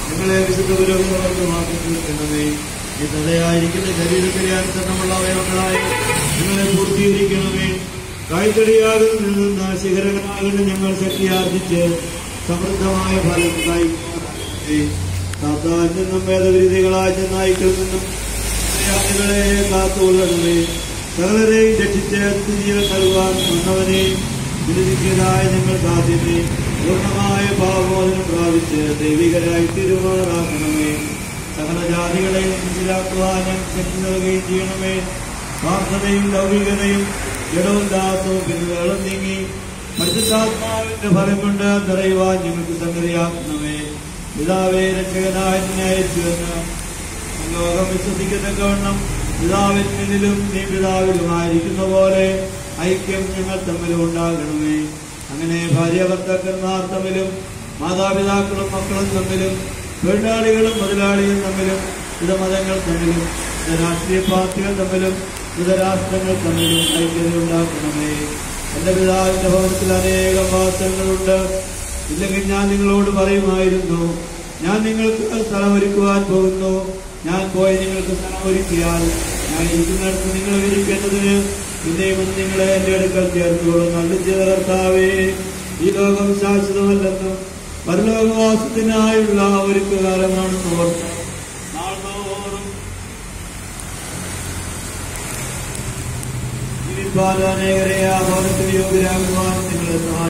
ഞങ്ങളെ വിശുദ്ധ പുരോഗമനമാക്കി തീർക്കണമേ ഈ തലയായിരിക്കുന്ന ശരീരത്തിലെ അനുസരണമുള്ള അവയവങ്ങളായി ഞങ്ങളെ പൂർത്തീകരിക്കണമേ കായ്ക്കടിയാകിൽ നിന്ന ശിഖരങ്ങളാകുന്ന ഞങ്ങൾ ശക്തിയാർജിച്ച് സമൃദ്ധമായ ഫലം കായ്ക്കണമേ സാത്താൻ നിന്നും വേദവിരുദ്ധകളായ ചെന്നായിക്കിൽ നിന്നും യാത്രകളെ കാത്തുകൊള്ളണമേ സകലരെയും രക്ഷിച്ച് സ്ഥിതിയിൽ നൽകുവാൻ വന്നവനെ വിരമിക്കതായ ഞങ്ങൾ സാധ്യമേ പൂർണ്ണമായ ഭാവബോധനം പ്രാപിച്ച് ദൈവികരായി തിരുമാറാക്കണമേ സകല ജാതികളെയും മനസ്സിലാക്കുവാൻ ഞങ്ങൾക്ക് ശക്തി നൽകുകയും ചെയ്യണമേ പ്രാർത്ഥനയും ലൗകികതയും ജഡവും ദാസവും പിന്നുകളും നീങ്ങി പരിശുദ്ധാത്മാവിന്റെ ഫലം കൊണ്ട് നിറയുവാൻ ഞങ്ങൾക്ക് സംഗതിയാക്കണമേ പിതാവേ രക്ഷകനായ നിന്നെ അയച്ചുവെന്ന് ലോകം വിശ്വസിക്കത്തക്കവണ്ണം പിതാവിൽ നിന്നിലും നീ പിതാവിലുമായിരിക്കുന്ന പോലെ ഐക്യം ഞങ്ങൾ തമ്മിലും ഉണ്ടാകണമേ അങ്ങനെ ഭാര്യ ഭർത്താക്കന്മാർ തമ്മിലും മാതാപിതാക്കളും മക്കളും തമ്മിലും തൊഴിലാളികളും മുതലാളികളും തമ്മിലും വിധമതങ്ങൾ തമ്മിലും വിവിധ രാഷ്ട്രീയ പാർട്ടികൾ തമ്മിലും വിവിധ രാഷ്ട്രങ്ങൾ തമ്മിലും ഐക്യത ഉണ്ടാക്കണമേ എന്റെ പിതാവിന്റെ ഭവനത്തിൽ അനേകം വാസങ്ങളുണ്ട് ഇല്ലെങ്കിൽ ഞാൻ നിങ്ങളോട് പറയുമായിരുന്നു ഞാൻ നിങ്ങൾക്ക് സ്ഥലം ഒരുക്കുവാൻ പോകുന്നു ഞാൻ പോയി നിങ്ങൾക്ക് സ്ഥലം ഒരുക്കിയാൽ ഞാൻ ഇരിക്കുന്നിടത്ത് നിങ്ങൾ ഇരിക്കേണ്ടതിന് പിന്നെയും ഒന്ന് നിങ്ങളെ എന്റെ അടുക്കൽ ചേർത്തോളും നല്ല ചെയ്ത കർത്താവേ ഈ ലോകം ശാശ്വതമല്ലെന്നും പരലോകവാസത്തിനായുള്ള ഒരുക്ക് കാലമാണെന്ന് ഓർത്ത് നാൾതോറും ജീവിപ്പാൻ അനേകരെ ആ ഭവനത്തിൽ യോഗ്യരാകുവാൻ നിങ്ങളെ സഹായിക്കും